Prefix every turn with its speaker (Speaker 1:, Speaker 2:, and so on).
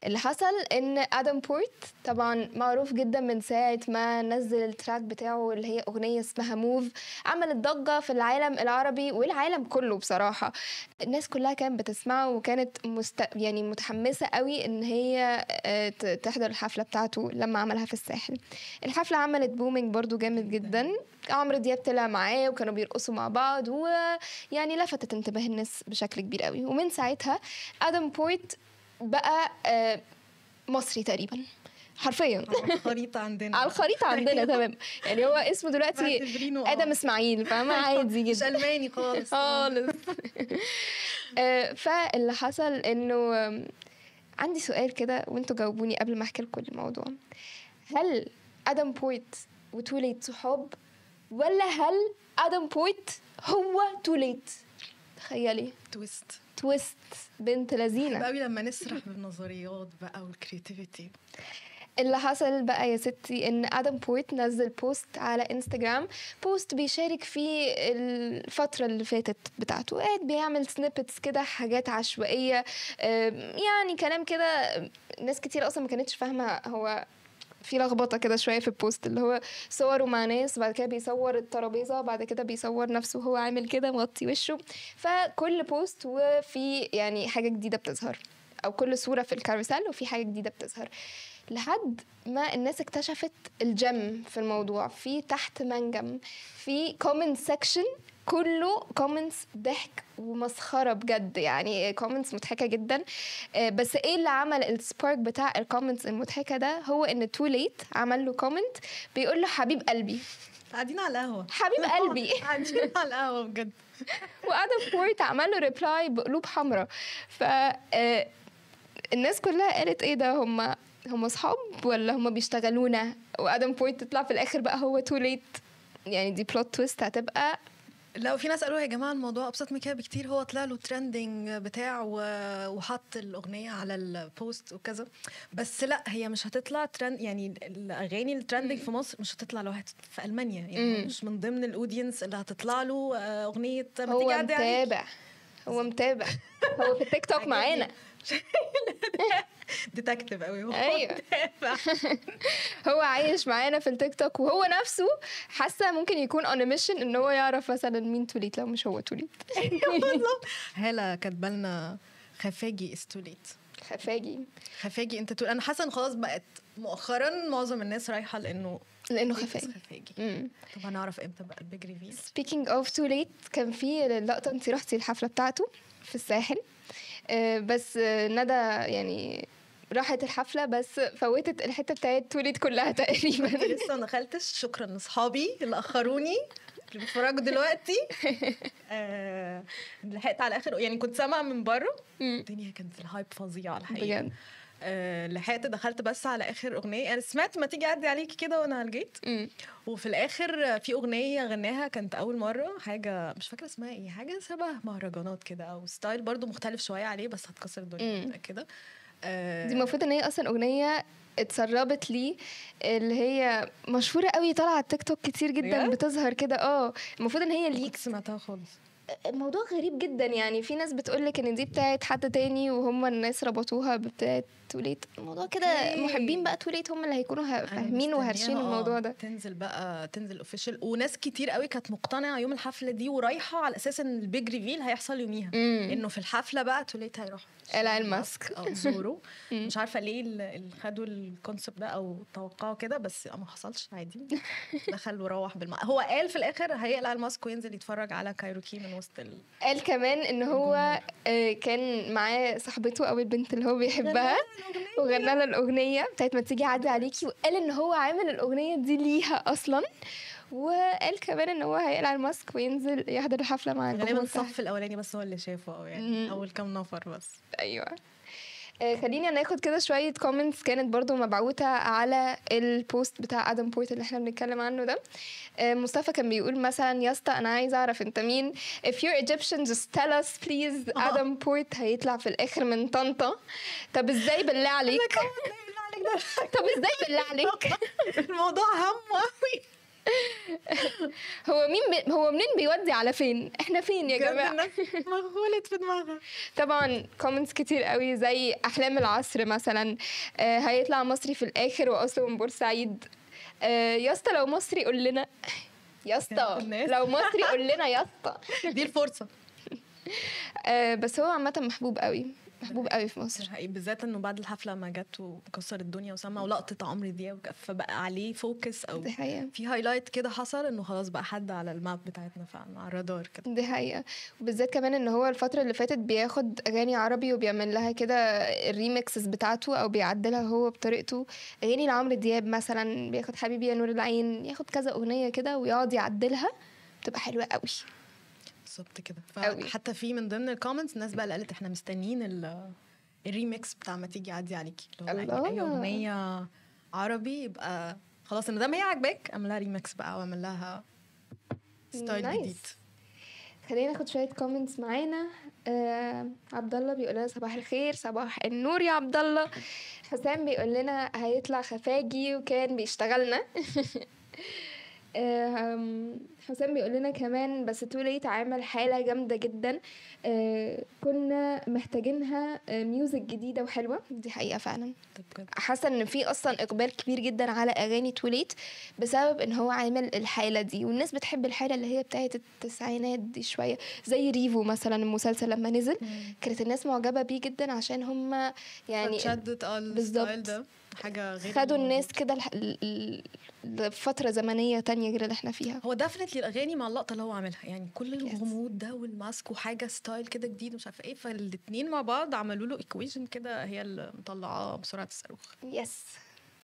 Speaker 1: اللي حصل ان ادم بورت طبعا معروف جدا من ساعه ما نزل التراك بتاعه اللي هي اغنيه اسمها موف عملت ضجه في العالم العربي والعالم كله بصراحه الناس كلها كانت بتسمعه وكانت مست... يعني متحمسه قوي ان هي آه، ت- تحضر الحفله بتاعته لما عملها في الساحل الحفله عملت بومينج برضو جامد جدا عمرو دياب طلع معاه وكانوا بيرقصوا مع بعض ويعني لفتت انتباه الناس بشكل كبير قوي ومن ساعتها ادم بورت بقى آه، مصري تقريبا حرفيا
Speaker 2: خريطة عندنا
Speaker 1: على الخريطه عندنا تمام يعني هو اسمه دلوقتي
Speaker 2: معتبرينه آه.
Speaker 1: ادم اسماعيل فاهمه عادي
Speaker 2: مش
Speaker 1: جدا
Speaker 2: ألماني خالص
Speaker 1: خالص آه، فاللي حصل انه آم، عندي سؤال كده وانتوا جاوبوني قبل ما احكي لكم الموضوع هل ادم بويت وتوليت صحاب ولا هل ادم بويت هو توليت تخيلي
Speaker 2: تويست
Speaker 1: تويست بنت
Speaker 2: بحب
Speaker 1: لذينه
Speaker 2: قوي لما نسرح بالنظريات بقى والكرياتيفيتي
Speaker 1: اللي حصل بقى يا ستي ان ادم بويت نزل بوست على انستجرام بوست بيشارك فيه الفترة اللي فاتت بتاعته قاعد بيعمل سنيبتس كده حاجات عشوائية آم، يعني كلام كده ناس كتير اصلا ما كانتش فاهمة هو في لخبطه كده شويه في البوست اللي هو صوره مع ناس بعد كده بيصور الترابيزه بعد كده بيصور نفسه وهو عامل كده مغطي وشه فكل بوست وفي يعني حاجه جديده بتظهر او كل صوره في الكاروسيل وفي حاجه جديده بتظهر لحد ما الناس اكتشفت الجم في الموضوع في تحت منجم في كومنت سيكشن كله كومنتس ضحك ومسخره بجد يعني كومنتس مضحكه جدا آه، بس ايه اللي عمل السبارك بتاع الكومنتس المضحكه ده هو ان تو ليت عمل له كومنت بيقول له حبيب قلبي
Speaker 2: قاعدين على القهوة
Speaker 1: حبيب قلبي
Speaker 2: قاعدين على القهوة بجد
Speaker 1: وادم بورت عمل له ريبلاي بقلوب حمراء ف آه، الناس كلها قالت ايه ده هم هم اصحاب ولا هم بيشتغلونا وادم بورت تطلع في الاخر بقى هو تو ليت يعني دي بلوت تويست هتبقى
Speaker 2: لو في ناس قالوا يا جماعه الموضوع ابسط من كده بكتير هو طلع له ترندنج بتاع و- وحط الاغنيه على البوست وكذا بس لا هي مش هتطلع ترند يعني الاغاني الترندنج في مصر مش هتطلع لوحده في المانيا يعني
Speaker 1: مم.
Speaker 2: مش من ضمن الاودينس اللي هتطلع له آه، اغنيه ما
Speaker 1: هو
Speaker 2: تيجي عدي عليك.
Speaker 1: متابع هو متابع هو في التيك توك
Speaker 2: عجبني.
Speaker 1: معانا
Speaker 2: ديتكتيف قوي هو
Speaker 1: أيوة.
Speaker 2: متابع.
Speaker 1: هو عايش معانا في التيك توك وهو نفسه حاسه ممكن يكون اون ميشن ان هو يعرف مثلا مين توليت لو مش هو توليت
Speaker 2: بالظبط هاله كاتبه لنا خفاجي استوليت
Speaker 1: خفاجي
Speaker 2: خفاجي انت تقول انا حاسه ان خلاص بقت مؤخرا معظم الناس رايحه لانه
Speaker 1: لانه
Speaker 2: خفاجي
Speaker 1: خفاجي
Speaker 2: خفاجي
Speaker 1: امم
Speaker 2: طب هنعرف امتى بقى البيج ريفيل
Speaker 1: سبيكينج اوف تو ليت كان في لقطه انت رحتي الحفله بتاعته في الساحل آه، بس آه، ندى يعني راحت الحفله بس فوتت الحته بتاعت تو ليت كلها تقريبا
Speaker 2: لسه ما دخلتش شكرا لاصحابي اللي اخروني اللي بيتفرجوا دلوقتي آه لحقت على اخر يعني كنت سامعه من بره
Speaker 1: مم.
Speaker 2: الدنيا كانت الهايب فظيعه الحقيقه
Speaker 1: بجد
Speaker 2: آه لحقت دخلت بس على اخر اغنيه انا سمعت ما تيجي اعدي عليكي كده وانا على الجيت
Speaker 1: مم.
Speaker 2: وفي الاخر في اغنيه غناها كانت اول مره حاجه مش فاكره اسمها ايه حاجه شبه مهرجانات كده او ستايل برضو مختلف شويه عليه بس هتكسر الدنيا
Speaker 1: مم.
Speaker 2: كده آه
Speaker 1: دي المفروض ان هي اصلا اغنيه اتسربت لي اللي هي مشهوره قوي طالعه على التيك توك كتير جدا
Speaker 2: بجد؟
Speaker 1: بتظهر كده اه المفروض ان هي
Speaker 2: كنت
Speaker 1: ليك
Speaker 2: سمعتها خالص
Speaker 1: موضوع غريب جدا يعني في ناس بتقولك ان دي بتاعت حد تاني وهم الناس ربطوها بتاعت توليت الموضوع كده
Speaker 2: أوكي.
Speaker 1: محبين بقى توليت هم اللي هيكونوا ه-
Speaker 2: أنا
Speaker 1: فاهمين
Speaker 2: مستنياها،
Speaker 1: وهرشين
Speaker 2: آه،
Speaker 1: الموضوع ده
Speaker 2: تنزل بقى تنزل اوفيشال وناس كتير قوي كانت مقتنعه يوم الحفله دي ورايحه على اساس ان البيج ريفيل هيحصل يوميها
Speaker 1: مم.
Speaker 2: انه في الحفله بقى توليت هيروح
Speaker 1: قلع الماسك.
Speaker 2: او زورو مش عارفه ليه ال- اللي خدوا الكونسبت ده او توقعوا كده بس ما حصلش عادي دخل وروح بالم... هو قال في الاخر هيقلع الماسك وينزل يتفرج على كايروكي من وسط ال...
Speaker 1: قال كمان ان هو آه، كان معاه صاحبته او البنت اللي هو بيحبها وغنى لها الاغنيه بتاعت ما تيجي عدي عليكي وقال ان هو عامل الاغنيه دي ليها اصلا وقال كمان ان هو هيقلع الماسك وينزل يحضر الحفله مع
Speaker 2: غالبا
Speaker 1: الجمهور بتاعها.
Speaker 2: الصف الاولاني بس هو اللي شافه او يعني
Speaker 1: مم.
Speaker 2: اول كام نفر بس
Speaker 1: ايوه آه، خلينا ناخد كده شوية كومنتس كانت برضو مبعوثة على البوست بتاع ادم بورت اللي احنا بنتكلم عنه ده آه، مصطفى كان بيقول مثلا يا اسطى انا عايز اعرف انت مين if you're Egyptian just tell us please
Speaker 2: آه.
Speaker 1: ادم بورت هيطلع في الاخر من طنطا طب ازاي بالله عليك طب ازاي بالله عليك
Speaker 2: الموضوع هم قوي
Speaker 1: هو مين بي... هو منين بيودي على فين احنا فين يا
Speaker 2: بجد
Speaker 1: جماعه
Speaker 2: الناس مغولت في دماغها
Speaker 1: طبعا كومنتس كتير قوي زي احلام العصر مثلا آه هيطلع مصري في الاخر واصله من بورسعيد آه يا اسطى لو مصري قول لنا يا اسطى
Speaker 2: الناس.
Speaker 1: لو مصري قول لنا يا اسطى
Speaker 2: دي الفرصه
Speaker 1: آه بس هو عامه محبوب قوي محبوب قوي في مصر
Speaker 2: حقيقي بالذات انه بعد الحفله ما جت وكسر الدنيا وسمع ولقطه عمرو دياب فبقى عليه فوكس او
Speaker 1: دي حقيقه
Speaker 2: في هايلايت كده حصل انه خلاص بقى حد على الماب بتاعتنا فعلا على الرادار كده
Speaker 1: دي حقيقة وبالذات كمان ان هو الفترة اللي فاتت بياخد اغاني عربي وبيعمل لها كده الريمكسز بتاعته او بيعدلها هو بطريقته اغاني لعمرو دياب مثلا بياخد حبيبي يا نور العين ياخد كذا اغنية كده ويقعد يعدلها بتبقى حلوة قوي
Speaker 2: بالظبط كده
Speaker 1: أوي.
Speaker 2: فحتى في من ضمن الكومنتس الناس بقى اللي قالت احنا مستنيين ال- الريميكس بتاع ما تيجي عدي عليكي اللي هو يعني اي
Speaker 1: الله.
Speaker 2: اغنيه عربي يبقى خلاص ما دام هي عاجباك اعمل لها ريميكس بقى واعمل لها ستايل
Speaker 1: نايس.
Speaker 2: جديد
Speaker 1: خلينا ناخد شوية كومنتس معانا آه عبد الله بيقول لنا صباح الخير صباح النور يا عبد الله حسام بيقول لنا هيطلع خفاجي وكان بيشتغلنا آم، حسام بيقول لنا كمان بس تو ليت عامل حالة جامدة جدا آه، كنا محتاجينها آه، ميوزك جديدة وحلوة دي حقيقة فعلا
Speaker 2: طب بجد
Speaker 1: حاسه ان في اصلا اقبال كبير جدا على اغاني توليت بسبب ان هو عامل الحاله دي والناس بتحب الحاله اللي هي بتاعت التسعينات دي شويه زي ريفو مثلا المسلسل لما نزل كانت الناس معجبه بيه جدا عشان هم يعني
Speaker 2: يعني اتشدت اه الستايل
Speaker 1: بالظبط.
Speaker 2: ده حاجه غير
Speaker 1: خدوا
Speaker 2: اللي
Speaker 1: الناس
Speaker 2: موجود.
Speaker 1: كده الح- ال- ال- لفتره زمنيه تانية غير اللي احنا فيها
Speaker 2: هو ديفنتلي الاغاني مع اللقطه اللي هو عاملها يعني كل الغموض ده والماسك وحاجه ستايل كده جديد ومش عارفه ايه فالاتنين مع بعض عملوا له ايكويشن كده هي اللي مطلعاه بسرعه الصاروخ
Speaker 1: يس